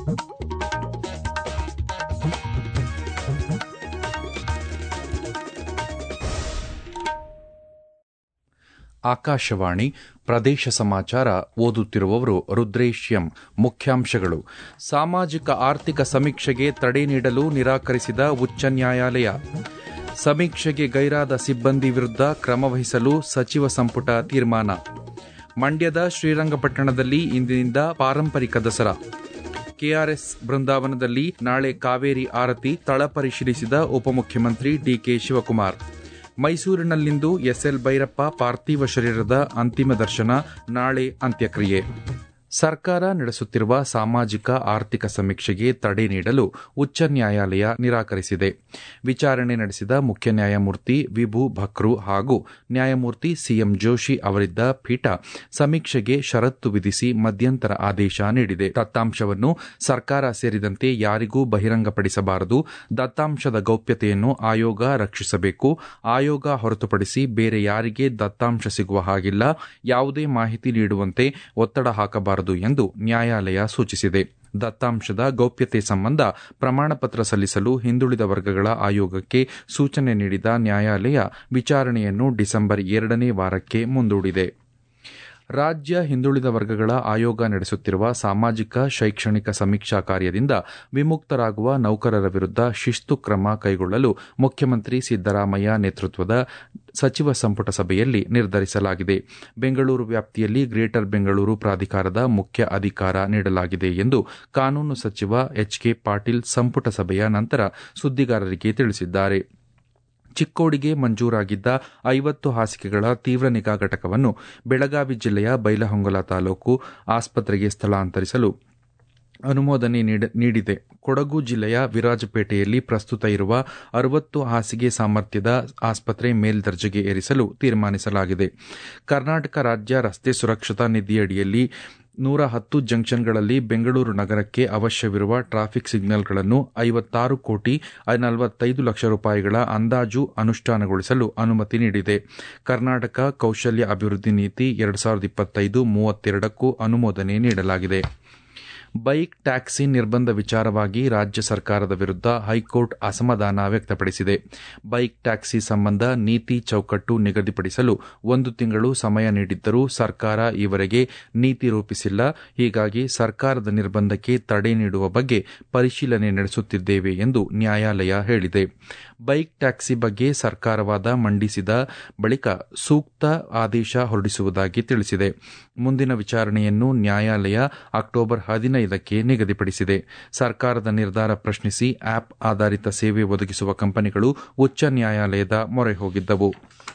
ಆಕಾಶವಾಣಿ ಪ್ರದೇಶ ಸಮಾಚಾರ ಓದುತ್ತಿರುವವರು ರುದ್ರೇಶ್ ಎಂ ಮುಖ್ಯಾಂಶಗಳು ಸಾಮಾಜಿಕ ಆರ್ಥಿಕ ಸಮೀಕ್ಷೆಗೆ ತಡೆ ನೀಡಲು ನಿರಾಕರಿಸಿದ ಉಚ್ಚ ನ್ಯಾಯಾಲಯ ಸಮೀಕ್ಷೆಗೆ ಗೈರಾದ ಸಿಬ್ಬಂದಿ ವಿರುದ್ಧ ಕ್ರಮ ವಹಿಸಲು ಸಚಿವ ಸಂಪುಟ ತೀರ್ಮಾನ ಮಂಡ್ಯದ ಶ್ರೀರಂಗಪಟ್ಟಣದಲ್ಲಿ ಇಂದಿನಿಂದ ಪಾರಂಪರಿಕ ದಸರಾ ಕೆಆರ್ಎಸ್ ಬೃಂದಾವನದಲ್ಲಿ ನಾಳೆ ಕಾವೇರಿ ಆರತಿ ತಳ ಪರಿಶೀಲಿಸಿದ ಉಪಮುಖ್ಯಮಂತ್ರಿ ಡಿಕೆ ಶಿವಕುಮಾರ್ ಮೈಸೂರಿನಲ್ಲಿಂದು ಎಸ್ಎಲ್ ಭೈರಪ್ಪ ಪಾರ್ಥಿವ ಶರೀರದ ಅಂತಿಮ ದರ್ಶನ ನಾಳೆ ಅಂತ್ಯಕ್ರಿಯೆ ಸರ್ಕಾರ ನಡೆಸುತ್ತಿರುವ ಸಾಮಾಜಿಕ ಆರ್ಥಿಕ ಸಮೀಕ್ಷೆಗೆ ತಡೆ ನೀಡಲು ಉಚ್ಚ ನ್ಯಾಯಾಲಯ ನಿರಾಕರಿಸಿದೆ ವಿಚಾರಣೆ ನಡೆಸಿದ ಮುಖ್ಯ ನ್ಯಾಯಮೂರ್ತಿ ವಿಭು ಭಕ್ರು ಹಾಗೂ ನ್ಯಾಯಮೂರ್ತಿ ಸಿಎಂ ಜೋಶಿ ಅವರಿದ್ದ ಪೀಠ ಸಮೀಕ್ಷೆಗೆ ಷರತ್ತು ವಿಧಿಸಿ ಮಧ್ಯಂತರ ಆದೇಶ ನೀಡಿದೆ ದತ್ತಾಂಶವನ್ನು ಸರ್ಕಾರ ಸೇರಿದಂತೆ ಯಾರಿಗೂ ಬಹಿರಂಗಪಡಿಸಬಾರದು ದತ್ತಾಂಶದ ಗೌಪ್ಯತೆಯನ್ನು ಆಯೋಗ ರಕ್ಷಿಸಬೇಕು ಆಯೋಗ ಹೊರತುಪಡಿಸಿ ಬೇರೆ ಯಾರಿಗೆ ದತ್ತಾಂಶ ಸಿಗುವ ಹಾಗಿಲ್ಲ ಯಾವುದೇ ಮಾಹಿತಿ ನೀಡುವಂತೆ ಒತ್ತಡ ಹಾಕಬಾರದು ಎಂದು ನ್ಯಾಯಾಲಯ ಸೂಚಿಸಿದೆ ದತ್ತಾಂಶದ ಗೌಪ್ಯತೆ ಸಂಬಂಧ ಪ್ರಮಾಣಪತ್ರ ಸಲ್ಲಿಸಲು ಹಿಂದುಳಿದ ವರ್ಗಗಳ ಆಯೋಗಕ್ಕೆ ಸೂಚನೆ ನೀಡಿದ ನ್ಯಾಯಾಲಯ ವಿಚಾರಣೆಯನ್ನು ಡಿಸೆಂಬರ್ ಎರಡನೇ ವಾರಕ್ಕೆ ಮುಂದೂಡಿದೆ ರಾಜ್ಯ ಹಿಂದುಳಿದ ವರ್ಗಗಳ ಆಯೋಗ ನಡೆಸುತ್ತಿರುವ ಸಾಮಾಜಿಕ ಶೈಕ್ಷಣಿಕ ಸಮೀಕ್ಷಾ ಕಾರ್ಯದಿಂದ ವಿಮುಕ್ತರಾಗುವ ನೌಕರರ ವಿರುದ್ಧ ಶಿಸ್ತು ಕ್ರಮ ಕೈಗೊಳ್ಳಲು ಮುಖ್ಯಮಂತ್ರಿ ಸಿದ್ದರಾಮಯ್ಯ ನೇತೃತ್ವದ ಸಚಿವ ಸಂಪುಟ ಸಭೆಯಲ್ಲಿ ನಿರ್ಧರಿಸಲಾಗಿದೆ ಬೆಂಗಳೂರು ವ್ಯಾಪ್ತಿಯಲ್ಲಿ ಗ್ರೇಟರ್ ಬೆಂಗಳೂರು ಪ್ರಾಧಿಕಾರದ ಮುಖ್ಯ ಅಧಿಕಾರ ನೀಡಲಾಗಿದೆ ಎಂದು ಕಾನೂನು ಸಚಿವ ಎಚ್ಕೆ ಪಾಟೀಲ್ ಸಂಪುಟ ಸಭೆಯ ನಂತರ ಸುದ್ದಿಗಾರರಿಗೆ ತಿಳಿಸಿದ್ದಾರೆ ಚಿಕ್ಕೋಡಿಗೆ ಮಂಜೂರಾಗಿದ್ದ ಐವತ್ತು ಹಾಸಿಗೆಗಳ ತೀವ್ರ ನಿಗಾ ಘಟಕವನ್ನು ಬೆಳಗಾವಿ ಜಿಲ್ಲೆಯ ಬೈಲಹೊಂಗಲ ತಾಲೂಕು ಆಸ್ಪತ್ರೆಗೆ ಸ್ಥಳಾಂತರಿಸಲು ಅನುಮೋದನೆ ನೀಡಿದೆ ಕೊಡಗು ಜಿಲ್ಲೆಯ ವಿರಾಜಪೇಟೆಯಲ್ಲಿ ಪ್ರಸ್ತುತ ಇರುವ ಅರವತ್ತು ಹಾಸಿಗೆ ಸಾಮರ್ಥ್ಯದ ಆಸ್ಪತ್ರೆ ಮೇಲ್ದರ್ಜೆಗೆ ಏರಿಸಲು ತೀರ್ಮಾನಿಸಲಾಗಿದೆ ಕರ್ನಾಟಕ ರಾಜ್ಯ ರಸ್ತೆ ಸುರಕ್ಷತಾ ನಿಧಿಯಡಿಯಲ್ಲಿ ನೂರ ಹತ್ತು ಜಂಕ್ಷನ್ಗಳಲ್ಲಿ ಬೆಂಗಳೂರು ನಗರಕ್ಕೆ ಅವಶ್ಯವಿರುವ ಟ್ರಾಫಿಕ್ ಸಿಗ್ನಲ್ಗಳನ್ನು ಐವತ್ತಾರು ಕೋಟಿ ನಲವತ್ತೈದು ಲಕ್ಷ ರೂಪಾಯಿಗಳ ಅಂದಾಜು ಅನುಷ್ಠಾನಗೊಳಿಸಲು ಅನುಮತಿ ನೀಡಿದೆ ಕರ್ನಾಟಕ ಕೌಶಲ್ಯ ಅಭಿವೃದ್ಧಿ ನೀತಿ ಎರಡು ಸಾವಿರದ ಇಪ್ಪತ್ತೈದು ಮೂವತ್ತೆರಡಕ್ಕೂ ಅನುಮೋದನೆ ನೀಡಲಾಗಿದೆ ಬೈಕ್ ಟ್ಯಾಕ್ಸಿ ನಿರ್ಬಂಧ ವಿಚಾರವಾಗಿ ರಾಜ್ಯ ಸರ್ಕಾರದ ವಿರುದ್ಧ ಹೈಕೋರ್ಟ್ ಅಸಮಾಧಾನ ವ್ಯಕ್ತಪಡಿಸಿದೆ ಬೈಕ್ ಟ್ಯಾಕ್ಸಿ ಸಂಬಂಧ ನೀತಿ ಚೌಕಟ್ಟು ನಿಗದಿಪಡಿಸಲು ಒಂದು ತಿಂಗಳು ಸಮಯ ನೀಡಿದ್ದರೂ ಸರ್ಕಾರ ಈವರೆಗೆ ನೀತಿ ರೂಪಿಸಿಲ್ಲ ಹೀಗಾಗಿ ಸರ್ಕಾರದ ನಿರ್ಬಂಧಕ್ಕೆ ತಡೆ ನೀಡುವ ಬಗ್ಗೆ ಪರಿಶೀಲನೆ ನಡೆಸುತ್ತಿದ್ದೇವೆ ಎಂದು ನ್ಯಾಯಾಲಯ ಹೇಳಿದೆ ಬೈಕ್ ಟ್ಯಾಕ್ಸಿ ಬಗ್ಗೆ ಸರ್ಕಾರವಾದ ಮಂಡಿಸಿದ ಬಳಿಕ ಸೂಕ್ತ ಆದೇಶ ಹೊರಡಿಸುವುದಾಗಿ ತಿಳಿಸಿದೆ ಮುಂದಿನ ವಿಚಾರಣೆಯನ್ನು ನ್ಯಾಯಾಲಯ ಅಕ್ಟೋಬರ್ ಹದಿನೈದಕ್ಕೆ ನಿಗದಿಪಡಿಸಿದೆ ಸರ್ಕಾರದ ನಿರ್ಧಾರ ಪ್ರಶ್ನಿಸಿ ಆಪ್ ಆಧಾರಿತ ಸೇವೆ ಒದಗಿಸುವ ಕಂಪನಿಗಳು ಉಚ್ಚ ನ್ಯಾಯಾಲಯದ ಮೊರೆ ಹೋಗಿದ್ದವು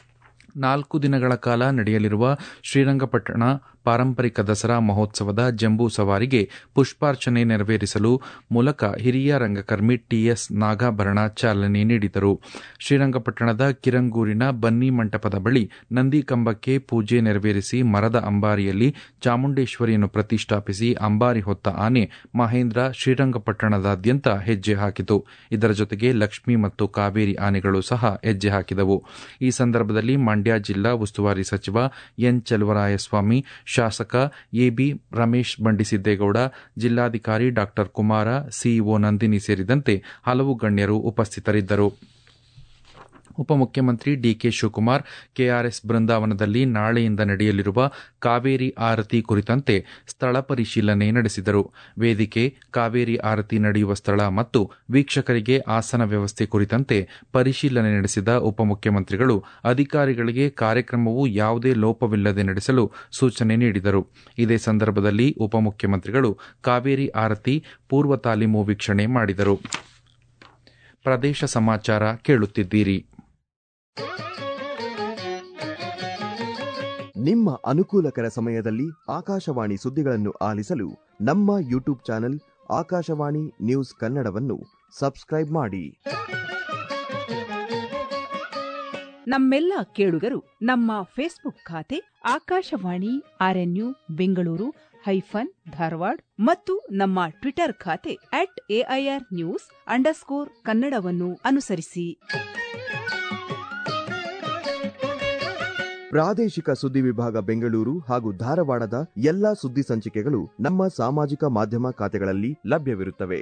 ನಾಲ್ಕು ದಿನಗಳ ಕಾಲ ನಡೆಯಲಿರುವ ಶ್ರೀರಂಗಪಟ್ಟಣ ಪಾರಂಪರಿಕ ದಸರಾ ಮಹೋತ್ಸವದ ಜಂಬೂ ಸವಾರಿಗೆ ಪುಷ್ಪಾರ್ಚನೆ ನೆರವೇರಿಸಲು ಮೂಲಕ ಹಿರಿಯ ರಂಗಕರ್ಮಿ ಟಿಎಸ್ ನಾಗಾಭರಣ ಚಾಲನೆ ನೀಡಿದರು ಶ್ರೀರಂಗಪಟ್ಟಣದ ಕಿರಂಗೂರಿನ ಬನ್ನಿ ಮಂಟಪದ ಬಳಿ ನಂದಿ ಕಂಬಕ್ಕೆ ಪೂಜೆ ನೆರವೇರಿಸಿ ಮರದ ಅಂಬಾರಿಯಲ್ಲಿ ಚಾಮುಂಡೇಶ್ವರಿಯನ್ನು ಪ್ರತಿಷ್ಠಾಪಿಸಿ ಅಂಬಾರಿ ಹೊತ್ತ ಆನೆ ಮಹೇಂದ್ರ ಶ್ರೀರಂಗಪಟ್ಟಣದಾದ್ಯಂತ ಹೆಜ್ಜೆ ಹಾಕಿತು ಇದರ ಜೊತೆಗೆ ಲಕ್ಷ್ಮಿ ಮತ್ತು ಕಾವೇರಿ ಆನೆಗಳು ಸಹ ಹೆಜ್ಜೆ ಹಾಕಿದವು ಈ ಸಂದರ್ಭದಲ್ಲಿ ಮಂಡ್ಯ ಜಿಲ್ಲಾ ಉಸ್ತುವಾರಿ ಸಚಿವ ಎನ್ ಚಲುವರಾಯಸ್ವಾಮಿ ಶಾಸಕ ಎಬಿ ರಮೇಶ್ ಬಂಡಿಸಿದ್ದೇಗೌಡ ಜಿಲ್ಲಾಧಿಕಾರಿ ಡಾ ಕುಮಾರ ಸಿಇಒ ನಂದಿನಿ ಸೇರಿದಂತೆ ಹಲವು ಗಣ್ಯರು ಉಪಸ್ಥಿತರಿದ್ದರು ಉಪಮುಖ್ಯಮಂತ್ರಿ ಡಿಕೆ ಶಿವಕುಮಾರ್ ಕೆಆರ್ಎಸ್ ಬೃಂದಾವನದಲ್ಲಿ ನಾಳೆಯಿಂದ ನಡೆಯಲಿರುವ ಕಾವೇರಿ ಆರತಿ ಕುರಿತಂತೆ ಸ್ಥಳ ಪರಿಶೀಲನೆ ನಡೆಸಿದರು ವೇದಿಕೆ ಕಾವೇರಿ ಆರತಿ ನಡೆಯುವ ಸ್ಥಳ ಮತ್ತು ವೀಕ್ಷಕರಿಗೆ ಆಸನ ವ್ಯವಸ್ಥೆ ಕುರಿತಂತೆ ಪರಿಶೀಲನೆ ನಡೆಸಿದ ಉಪಮುಖ್ಯಮಂತ್ರಿಗಳು ಅಧಿಕಾರಿಗಳಿಗೆ ಕಾರ್ಯಕ್ರಮವು ಯಾವುದೇ ಲೋಪವಿಲ್ಲದೆ ನಡೆಸಲು ಸೂಚನೆ ನೀಡಿದರು ಇದೇ ಸಂದರ್ಭದಲ್ಲಿ ಉಪಮುಖ್ಯಮಂತ್ರಿಗಳು ಕಾವೇರಿ ಆರತಿ ಪೂರ್ವ ತಾಲೀಮು ವೀಕ್ಷಣೆ ಮಾಡಿದರು ಪ್ರದೇಶ ಸಮಾಚಾರ ಕೇಳುತ್ತಿದ್ದೀರಿ ನಿಮ್ಮ ಅನುಕೂಲಕರ ಸಮಯದಲ್ಲಿ ಆಕಾಶವಾಣಿ ಸುದ್ದಿಗಳನ್ನು ಆಲಿಸಲು ನಮ್ಮ ಯೂಟ್ಯೂಬ್ ಚಾನೆಲ್ ಆಕಾಶವಾಣಿ ನ್ಯೂಸ್ ಕನ್ನಡವನ್ನು ಸಬ್ಸ್ಕ್ರೈಬ್ ಮಾಡಿ ನಮ್ಮೆಲ್ಲ ಕೇಳುಗರು ನಮ್ಮ ಫೇಸ್ಬುಕ್ ಖಾತೆ ಆಕಾಶವಾಣಿ ಆರ್ಎನ್ಯು ಬೆಂಗಳೂರು ಹೈಫನ್ ಧಾರವಾಡ ಮತ್ತು ನಮ್ಮ ಟ್ವಿಟರ್ ಖಾತೆ ಅಟ್ ಎಐಆರ್ ನ್ಯೂಸ್ ಅಂಡರ್ಸ್ಕೋರ್ ಕನ್ನಡವನ್ನು ಅನುಸರಿಸಿ ಪ್ರಾದೇಶಿಕ ಸುದ್ದಿ ವಿಭಾಗ ಬೆಂಗಳೂರು ಹಾಗೂ ಧಾರವಾಡದ ಎಲ್ಲಾ ಸುದ್ದಿ ಸಂಚಿಕೆಗಳು ನಮ್ಮ ಸಾಮಾಜಿಕ ಮಾಧ್ಯಮ ಖಾತೆಗಳಲ್ಲಿ ಲಭ್ಯವಿರುತ್ತವೆ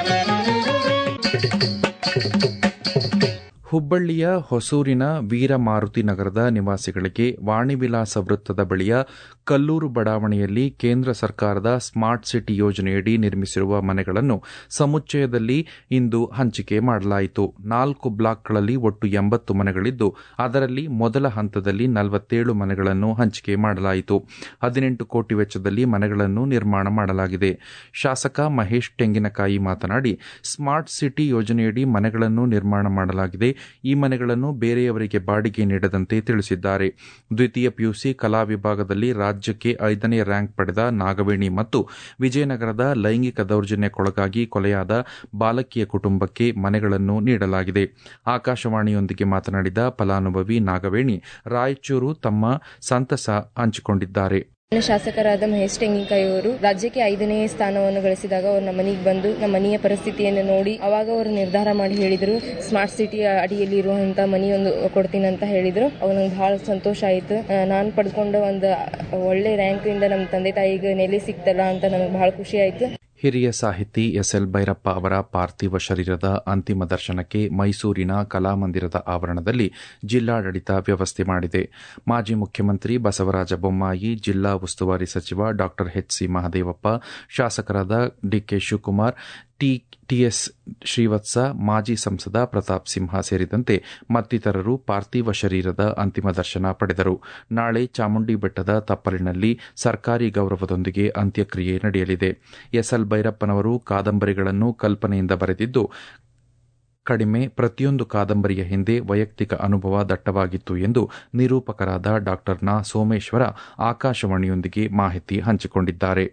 ಹುಬ್ಬಳ್ಳಿಯ ಹೊಸೂರಿನ ವೀರಮಾರುತಿ ನಗರದ ನಿವಾಸಿಗಳಿಗೆ ವಾಣಿವಿಲಾಸ ವೃತ್ತದ ಬಳಿಯ ಕಲ್ಲೂರು ಬಡಾವಣೆಯಲ್ಲಿ ಕೇಂದ್ರ ಸರ್ಕಾರದ ಸ್ಮಾರ್ಟ್ ಸಿಟಿ ಯೋಜನೆಯಡಿ ನಿರ್ಮಿಸಿರುವ ಮನೆಗಳನ್ನು ಸಮುಚ್ಚಯದಲ್ಲಿ ಇಂದು ಹಂಚಿಕೆ ಮಾಡಲಾಯಿತು ನಾಲ್ಕು ಬ್ಲಾಕ್ಗಳಲ್ಲಿ ಒಟ್ಟು ಎಂಬತ್ತು ಮನೆಗಳಿದ್ದು ಅದರಲ್ಲಿ ಮೊದಲ ಹಂತದಲ್ಲಿ ನಲವತ್ತೇಳು ಮನೆಗಳನ್ನು ಹಂಚಿಕೆ ಮಾಡಲಾಯಿತು ಹದಿನೆಂಟು ಕೋಟಿ ವೆಚ್ಚದಲ್ಲಿ ಮನೆಗಳನ್ನು ನಿರ್ಮಾಣ ಮಾಡಲಾಗಿದೆ ಶಾಸಕ ಮಹೇಶ್ ತೆಂಗಿನಕಾಯಿ ಮಾತನಾಡಿ ಸ್ಮಾರ್ಟ್ ಸಿಟಿ ಯೋಜನೆಯಡಿ ಮನೆಗಳನ್ನು ನಿರ್ಮಾಣ ಮಾಡಲಾಗಿದೆ ಈ ಮನೆಗಳನ್ನು ಬೇರೆಯವರಿಗೆ ಬಾಡಿಗೆ ನೀಡದಂತೆ ತಿಳಿಸಿದ್ದಾರೆ ದ್ವಿತೀಯ ಪಿಯುಸಿ ಕಲಾ ವಿಭಾಗದಲ್ಲಿ ರಾಜ್ಯಕ್ಕೆ ಐದನೇ ರ್ಯಾಂಕ್ ಪಡೆದ ನಾಗವೇಣಿ ಮತ್ತು ವಿಜಯನಗರದ ಲೈಂಗಿಕ ದೌರ್ಜನ್ಯಕ್ಕೊಳಗಾಗಿ ಕೊಲೆಯಾದ ಬಾಲಕಿಯ ಕುಟುಂಬಕ್ಕೆ ಮನೆಗಳನ್ನು ನೀಡಲಾಗಿದೆ ಆಕಾಶವಾಣಿಯೊಂದಿಗೆ ಮಾತನಾಡಿದ ಫಲಾನುಭವಿ ನಾಗವೇಣಿ ರಾಯಚೂರು ತಮ್ಮ ಸಂತಸ ಹಂಚಿಕೊಂಡಿದ್ದಾರೆ ಶಾಸಕರಾದ ಮಹೇಶ್ ತೆಂಗಿನಕಾಯಿ ಅವರು ರಾಜ್ಯಕ್ಕೆ ಐದನೇ ಸ್ಥಾನವನ್ನು ಗಳಿಸಿದಾಗ ಅವ್ರು ನಮ್ಮ ಮನೆಗೆ ಬಂದು ನಮ್ಮ ಮನೆಯ ಪರಿಸ್ಥಿತಿಯನ್ನು ನೋಡಿ ಅವಾಗ ಅವರು ನಿರ್ಧಾರ ಮಾಡಿ ಹೇಳಿದ್ರು ಸ್ಮಾರ್ಟ್ ಸಿಟಿ ಅಡಿಯಲ್ಲಿ ಇರುವಂತ ಮನೆಯೊಂದು ಕೊಡ್ತೀನಿ ಅಂತ ಹೇಳಿದ್ರು ಅವಾಗ ನಂಗೆ ಬಹಳ ಸಂತೋಷ ಆಯ್ತು ನಾನು ಪಡ್ಕೊಂಡ ಒಂದು ಒಳ್ಳೆ ರ್ಯಾಂಕ್ ಇಂದ ನಮ್ಮ ತಂದೆ ತಾಯಿಗೆ ನೆಲೆ ಸಿಕ್ತಲ್ಲ ಅಂತ ನನಗೆ ಬಹಳ ಖುಷಿ ಆಯ್ತು ಹಿರಿಯ ಸಾಹಿತಿ ಎಸ್ಎಲ್ ಭೈರಪ್ಪ ಅವರ ಪಾರ್ಥಿವ ಶರೀರದ ಅಂತಿಮ ದರ್ಶನಕ್ಕೆ ಮೈಸೂರಿನ ಕಲಾಮಂದಿರದ ಆವರಣದಲ್ಲಿ ಜಿಲ್ಲಾಡಳಿತ ವ್ಯವಸ್ಥೆ ಮಾಡಿದೆ ಮಾಜಿ ಮುಖ್ಯಮಂತ್ರಿ ಬಸವರಾಜ ಬೊಮ್ಮಾಯಿ ಜಿಲ್ಲಾ ಉಸ್ತುವಾರಿ ಸಚಿವ ಡಾ ಎಚ್ಸಿ ಮಹದೇವಪ್ಪ ಶಾಸಕರಾದ ಡಿಕೆ ಶಿವಕುಮಾರ್ ಟಿಎಸ್ ಶ್ರೀವತ್ಸ ಮಾಜಿ ಸಂಸದ ಪ್ರತಾಪ್ ಸಿಂಹ ಸೇರಿದಂತೆ ಮತ್ತಿತರರು ಪಾರ್ಥಿವ ಶರೀರದ ಅಂತಿಮ ದರ್ಶನ ಪಡೆದರು ನಾಳೆ ಚಾಮುಂಡಿ ಬೆಟ್ಟದ ತಪ್ಪಲಿನಲ್ಲಿ ಸರ್ಕಾರಿ ಗೌರವದೊಂದಿಗೆ ಅಂತ್ಯಕ್ರಿಯೆ ನಡೆಯಲಿದೆ ಎಸ್ಎಲ್ ಭೈರಪ್ಪನವರು ಕಾದಂಬರಿಗಳನ್ನು ಕಲ್ಪನೆಯಿಂದ ಬರೆದಿದ್ದು ಕಡಿಮೆ ಪ್ರತಿಯೊಂದು ಕಾದಂಬರಿಯ ಹಿಂದೆ ವೈಯಕ್ತಿಕ ಅನುಭವ ದಟ್ಟವಾಗಿತ್ತು ಎಂದು ನಿರೂಪಕರಾದ ಡಾ ನಾ ಸೋಮೇಶ್ವರ ಆಕಾಶವಾಣಿಯೊಂದಿಗೆ ಮಾಹಿತಿ ಹಂಚಿಕೊಂಡಿದ್ದಾರೆ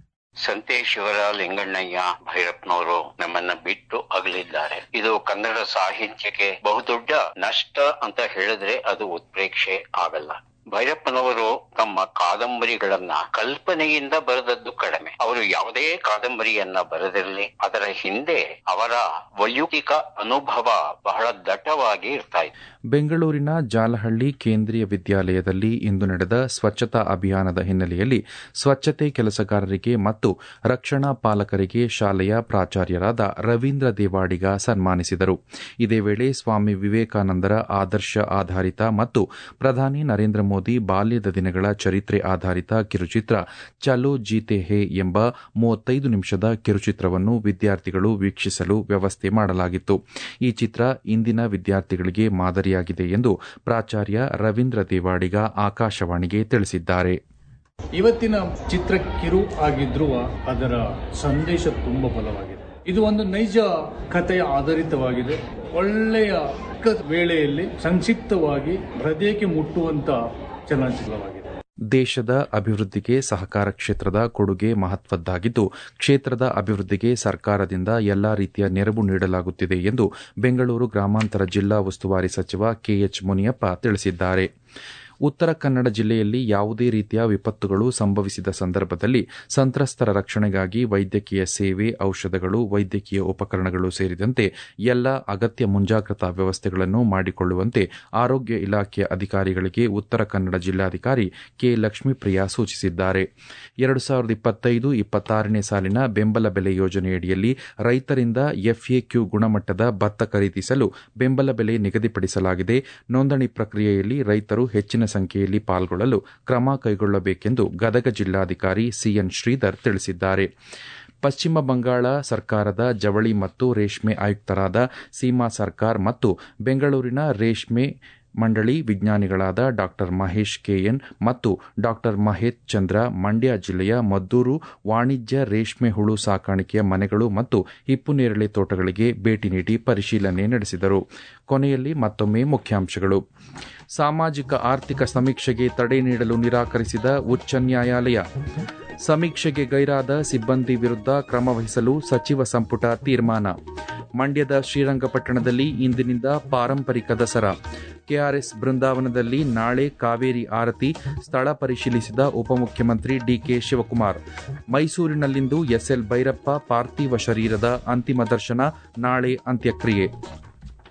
ಸಂತೇಶ್ವರ ಲಿಂಗಣ್ಣಯ್ಯ ಭೈರಪ್ಪನವರು ನಮ್ಮನ್ನ ಬಿಟ್ಟು ಅಗಲಿದ್ದಾರೆ ಇದು ಕನ್ನಡ ಸಾಹಿತ್ಯಕ್ಕೆ ಬಹುದೊಡ್ಡ ನಷ್ಟ ಅಂತ ಹೇಳಿದ್ರೆ ಅದು ಉತ್ಪ್ರೇಕ್ಷೆ ಆಗಲ್ಲ ಭೈರಪ್ಪನವರು ತಮ್ಮ ಕಾದಂಬರಿಗಳನ್ನ ಕಲ್ಪನೆಯಿಂದ ಬರೆದದ್ದು ಕಡಿಮೆ ಅವರು ಯಾವುದೇ ಕಾದಂಬರಿಯನ್ನ ಬರೆದಿರಲಿ ಅದರ ಹಿಂದೆ ಅವರ ವೈಯಕ್ತಿಕ ಅನುಭವ ಬಹಳ ದಟ್ಟವಾಗಿ ಇರ್ತಾ ಇತ್ತು ಬೆಂಗಳೂರಿನ ಜಾಲಹಳ್ಳಿ ಕೇಂದ್ರೀಯ ವಿದ್ಯಾಲಯದಲ್ಲಿ ಇಂದು ನಡೆದ ಸ್ವಚ್ಛತಾ ಅಭಿಯಾನದ ಹಿನ್ನೆಲೆಯಲ್ಲಿ ಸ್ವಚ್ಛತೆ ಕೆಲಸಗಾರರಿಗೆ ಮತ್ತು ರಕ್ಷಣಾ ಪಾಲಕರಿಗೆ ಶಾಲೆಯ ಪ್ರಾಚಾರ್ಯರಾದ ರವೀಂದ್ರ ದೇವಾಡಿಗ ಸನ್ಮಾನಿಸಿದರು ಇದೇ ವೇಳೆ ಸ್ವಾಮಿ ವಿವೇಕಾನಂದರ ಆದರ್ಶ ಆಧಾರಿತ ಮತ್ತು ಪ್ರಧಾನಿ ನರೇಂದ್ರ ಮೋದಿ ಬಾಲ್ಯದ ದಿನಗಳ ಚರಿತ್ರೆ ಆಧಾರಿತ ಕಿರುಚಿತ್ರ ಚಲೋ ಜೀತೆ ಹೇ ಎಂಬ ಮೂವತ್ತೈದು ನಿಮಿಷದ ಕಿರುಚಿತ್ರವನ್ನು ವಿದ್ಯಾರ್ಥಿಗಳು ವೀಕ್ಷಿಸಲು ವ್ಯವಸ್ಥೆ ಮಾಡಲಾಗಿತ್ತು ಈ ಚಿತ್ರ ಇಂದಿನ ವಿದ್ಯಾರ್ಥಿಗಳಿಗೆ ಮಾದರಿಯಾಗಿದೆ ಎಂದು ಪ್ರಾಚಾರ್ಯ ರವೀಂದ್ರ ದೇವಾಡಿಗ ಆಕಾಶವಾಣಿಗೆ ತಿಳಿಸಿದ್ದಾರೆ ಇವತ್ತಿನ ಚಿತ್ರ ಕಿರು ಆಗಿದ್ರೂ ಅದರ ಸಂದೇಶ ತುಂಬಾ ಬಲವಾಗಿದೆ ಇದು ಒಂದು ನೈಜ ಕಥೆಯ ಆಧಾರಿತವಾಗಿದೆ ಒಳ್ಳೆಯ ವೇಳೆಯಲ್ಲಿ ಸಂಕ್ಷಿಪ್ತವಾಗಿ ಹೃದಯಕ್ಕೆ ಮುಟ್ಟುವಂತ ಚಲನಚಿತ್ರವಾಗಿದೆ ದೇಶದ ಅಭಿವೃದ್ಧಿಗೆ ಸಹಕಾರ ಕ್ಷೇತ್ರದ ಕೊಡುಗೆ ಮಹತ್ವದ್ದಾಗಿದ್ದು ಕ್ಷೇತ್ರದ ಅಭಿವೃದ್ಧಿಗೆ ಸರ್ಕಾರದಿಂದ ಎಲ್ಲಾ ರೀತಿಯ ನೆರವು ನೀಡಲಾಗುತ್ತಿದೆ ಎಂದು ಬೆಂಗಳೂರು ಗ್ರಾಮಾಂತರ ಜಿಲ್ಲಾ ಉಸ್ತುವಾರಿ ಸಚಿವ ಕೆಎಚ್ ಮುನಿಯಪ್ಪ ತಿಳಿಸಿದ್ದಾರೆ ಉತ್ತರ ಕನ್ನಡ ಜಿಲ್ಲೆಯಲ್ಲಿ ಯಾವುದೇ ರೀತಿಯ ವಿಪತ್ತುಗಳು ಸಂಭವಿಸಿದ ಸಂದರ್ಭದಲ್ಲಿ ಸಂತ್ರಸ್ತರ ರಕ್ಷಣೆಗಾಗಿ ವೈದ್ಯಕೀಯ ಸೇವೆ ಔಷಧಗಳು ವೈದ್ಯಕೀಯ ಉಪಕರಣಗಳು ಸೇರಿದಂತೆ ಎಲ್ಲ ಅಗತ್ಯ ಮುಂಜಾಗ್ರತಾ ವ್ಯವಸ್ಥೆಗಳನ್ನು ಮಾಡಿಕೊಳ್ಳುವಂತೆ ಆರೋಗ್ಯ ಇಲಾಖೆಯ ಅಧಿಕಾರಿಗಳಿಗೆ ಉತ್ತರ ಕನ್ನಡ ಜಿಲ್ಲಾಧಿಕಾರಿ ಕೆ ಲಕ್ಷ್ಮೀಪ್ರಿಯಾ ಸೂಚಿಸಿದ್ದಾರೆ ಎರಡು ಸಾವಿರದ ಇಪ್ಪತ್ತೈದು ಇಪ್ಪತ್ತಾರನೇ ಸಾಲಿನ ಬೆಂಬಲ ಬೆಲೆ ಯೋಜನೆಯಡಿಯಲ್ಲಿ ರೈತರಿಂದ ಎಫ್ಎಕ್ಯೂ ಗುಣಮಟ್ಟದ ಭತ್ತ ಖರೀದಿಸಲು ಬೆಂಬಲ ಬೆಲೆ ನಿಗದಿಪಡಿಸಲಾಗಿದೆ ನೋಂದಣಿ ಪ್ರಕ್ರಿಯೆಯಲ್ಲಿ ರೈತರು ಹೆಚ್ಚಿನ ಸಂಖ್ಯೆಯಲ್ಲಿ ಪಾಲ್ಗೊಳ್ಳಲು ಕ್ರಮ ಕೈಗೊಳ್ಳಬೇಕೆಂದು ಗದಗ ಜಿಲ್ಲಾಧಿಕಾರಿ ಸಿಎನ್ ಶ್ರೀಧರ್ ತಿಳಿಸಿದ್ದಾರೆ ಪಶ್ಚಿಮ ಬಂಗಾಳ ಸರ್ಕಾರದ ಜವಳಿ ಮತ್ತು ರೇಷ್ಮೆ ಆಯುಕ್ತರಾದ ಸೀಮಾ ಸರ್ಕಾರ್ ಮತ್ತು ಬೆಂಗಳೂರಿನ ರೇಷ್ಮೆ ಮಂಡಳಿ ವಿಜ್ಞಾನಿಗಳಾದ ಡಾ ಮಹೇಶ್ ಕೆಎನ್ ಮತ್ತು ಡಾ ಮಹೇತ್ ಚಂದ್ರ ಮಂಡ್ಯ ಜಿಲ್ಲೆಯ ಮದ್ದೂರು ವಾಣಿಜ್ಯ ರೇಷ್ಮೆ ಹುಳು ಸಾಕಾಣಿಕೆಯ ಮನೆಗಳು ಮತ್ತು ಹಿಪ್ಪುನೇರಳೆ ತೋಟಗಳಿಗೆ ಭೇಟಿ ನೀಡಿ ಪರಿಶೀಲನೆ ನಡೆಸಿದರು ಕೊನೆಯಲ್ಲಿ ಮತ್ತೊಮ್ಮೆ ಮುಖ್ಯಾಂಶಗಳು ಸಾಮಾಜಿಕ ಆರ್ಥಿಕ ಸಮೀಕ್ಷೆಗೆ ತಡೆ ನೀಡಲು ನಿರಾಕರಿಸಿದ ಉಚ್ಚ ನ್ಯಾಯಾಲಯ ಸಮೀಕ್ಷೆಗೆ ಗೈರಾದ ಸಿಬ್ಬಂದಿ ವಿರುದ್ಧ ಕ್ರಮ ವಹಿಸಲು ಸಚಿವ ಸಂಪುಟ ತೀರ್ಮಾನ ಮಂಡ್ಯದ ಶ್ರೀರಂಗಪಟ್ಟಣದಲ್ಲಿ ಇಂದಿನಿಂದ ಪಾರಂಪರಿಕ ದಸರಾ ಕೆಆರ್ಎಸ್ ಬೃಂದಾವನದಲ್ಲಿ ನಾಳೆ ಕಾವೇರಿ ಆರತಿ ಸ್ಥಳ ಪರಿಶೀಲಿಸಿದ ಉಪಮುಖ್ಯಮಂತ್ರಿ ಡಿಕೆ ಶಿವಕುಮಾರ್ ಮೈಸೂರಿನಲ್ಲಿಂದು ಎಸ್ಎಲ್ ಭೈರಪ್ಪ ಪಾರ್ಥಿವ ಶರೀರದ ಅಂತಿಮ ದರ್ಶನ ನಾಳೆ ಅಂತ್ಯಕ್ರಿಯೆ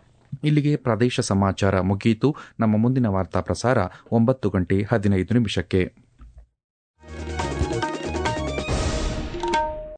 ಇಲ್ಲಿಗೆ ಪ್ರದೇಶ ಸಮಾಚಾರ ಮುಗಿಯಿತು ನಮ್ಮ ಮುಂದಿನ ವಾರ್ತಾ ಪ್ರಸಾರ ಒಂಬತ್ತು ಗಂಟೆ ಹದಿನೈದು ನಿಮಿಷಕ್ಕೆ